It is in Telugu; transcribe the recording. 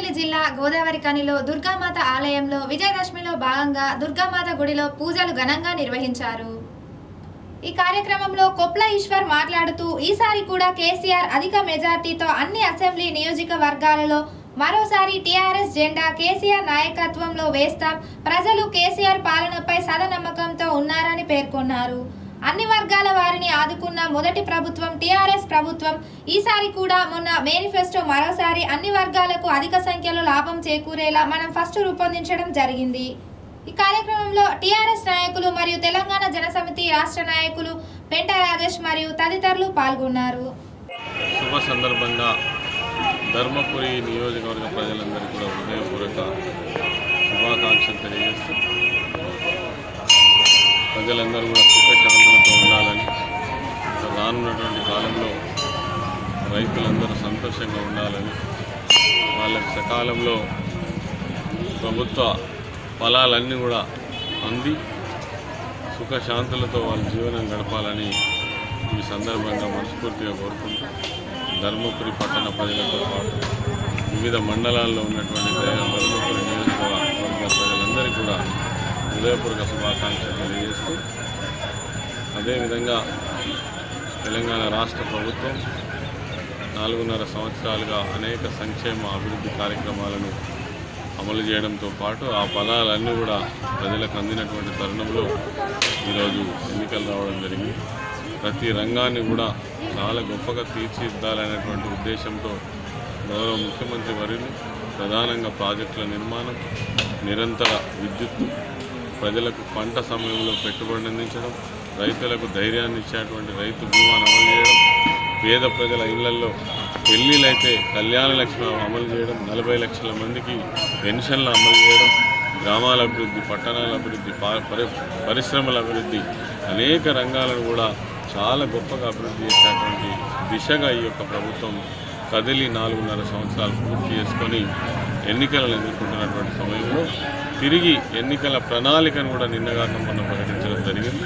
పెద్దపల్లి జిల్లా గోదావరి కనిలో దుర్గామాత ఆలయంలో విజయదశమిలో భాగంగా దుర్గామాత గుడిలో పూజలు ఘనంగా నిర్వహించారు ఈ కార్యక్రమంలో కొప్ల ఈశ్వర్ మాట్లాడుతూ ఈసారి కూడా కేసీఆర్ అధిక మెజార్టీతో అన్ని అసెంబ్లీ నియోజకవర్గాలలో మరోసారి టీఆర్ఎస్ జెండా కేసీఆర్ నాయకత్వంలో వేస్తాం ప్రజలు కేసీఆర్ పాలనపై సదనమ్మకంతో ఉన్నారని పేర్కొన్నారు అన్ని వర్గాల వారిని ఆదుకున్న మొదటి ప్రభుత్వం టీఆర్ఎస్ ప్రభుత్వం ఈసారి కూడా మొన్న మేనిఫెస్టో మరోసారి అన్ని వర్గాలకు అధిక సంఖ్యలో లాభం చేకూరేలా మనం ఫస్ట్ రూపొందించడం జరిగింది ఈ కార్యక్రమంలో టీఆర్ఎస్ నాయకులు మరియు తెలంగాణ జనసమితి రాష్ట్ర నాయకులు పెంట రాజేష్ మరియు తదితరులు పాల్గొన్నారు శుభ సందర్భంగా ధర్మపురి నియోజకవర్గ ప్రజలందరికీ కూడా హృదయపూర్వక శుభాకాంక్షలు తెలియజేస్తూ ప్రజలందరూ కూడా సుఖశాంతులతో ఉండాలని ఇంకా రానున్నటువంటి కాలంలో రైతులందరూ సంతోషంగా ఉండాలని వాళ్ళకి సకాలంలో ప్రభుత్వ ఫలాలన్నీ కూడా అంది సుఖశాంతులతో వాళ్ళ జీవనం గడపాలని ఈ సందర్భంగా మనస్ఫూర్తిగా కోరుకుంటూ ధర్మపురి పట్టణ ప్రజలతో పాటు వివిధ మండలాల్లో ఉన్నటువంటి ప్రజల- ధర్మపురి నియోజకవర్గ ప్రజలందరికీ కూడా హృదయపూర్వక శుభాకాంక్షలు తెలియజేస్తూ అదేవిధంగా తెలంగాణ రాష్ట్ర ప్రభుత్వం నాలుగున్నర సంవత్సరాలుగా అనేక సంక్షేమ అభివృద్ధి కార్యక్రమాలను అమలు చేయడంతో పాటు ఆ ఫలాలన్నీ కూడా ప్రజలకు అందినటువంటి తరుణంలో ఈరోజు ఎన్నికలు రావడం జరిగింది ప్రతి రంగాన్ని కూడా చాలా గొప్పగా తీర్చిదిద్దాలనేటువంటి ఉద్దేశంతో గౌరవ ముఖ్యమంత్రి వర్యులు ప్రధానంగా ప్రాజెక్టుల నిర్మాణం నిరంతర విద్యుత్తు ప్రజలకు పంట సమయంలో పెట్టుబడి అందించడం రైతులకు ధైర్యాన్ని ఇచ్చేటువంటి రైతు బీమాను అమలు చేయడం పేద ప్రజల ఇళ్లలో పెళ్ళిళ్ళైతే కళ్యాణ లక్ష్మి అమలు చేయడం నలభై లక్షల మందికి పెన్షన్లు అమలు చేయడం గ్రామాల అభివృద్ధి పట్టణాల అభివృద్ధి పా- పరి- పరిశ్రమల అభివృద్ధి అనేక రంగాలను కూడా చాలా గొప్పగా అభివృద్ధి చేసేటువంటి దిశగా ఈ యొక్క ప్రభుత్వం కదిలి నాలుగున్నర సంవత్సరాలు పూర్తి చేసుకొని ఎన్నికలను ఎదుర్కొంటున్నటువంటి సమయంలో తిరిగి ఎన్నికల ప్రణాళికను కూడా నిన్నగాక మొన్న ప్రకటించడం జరిగింది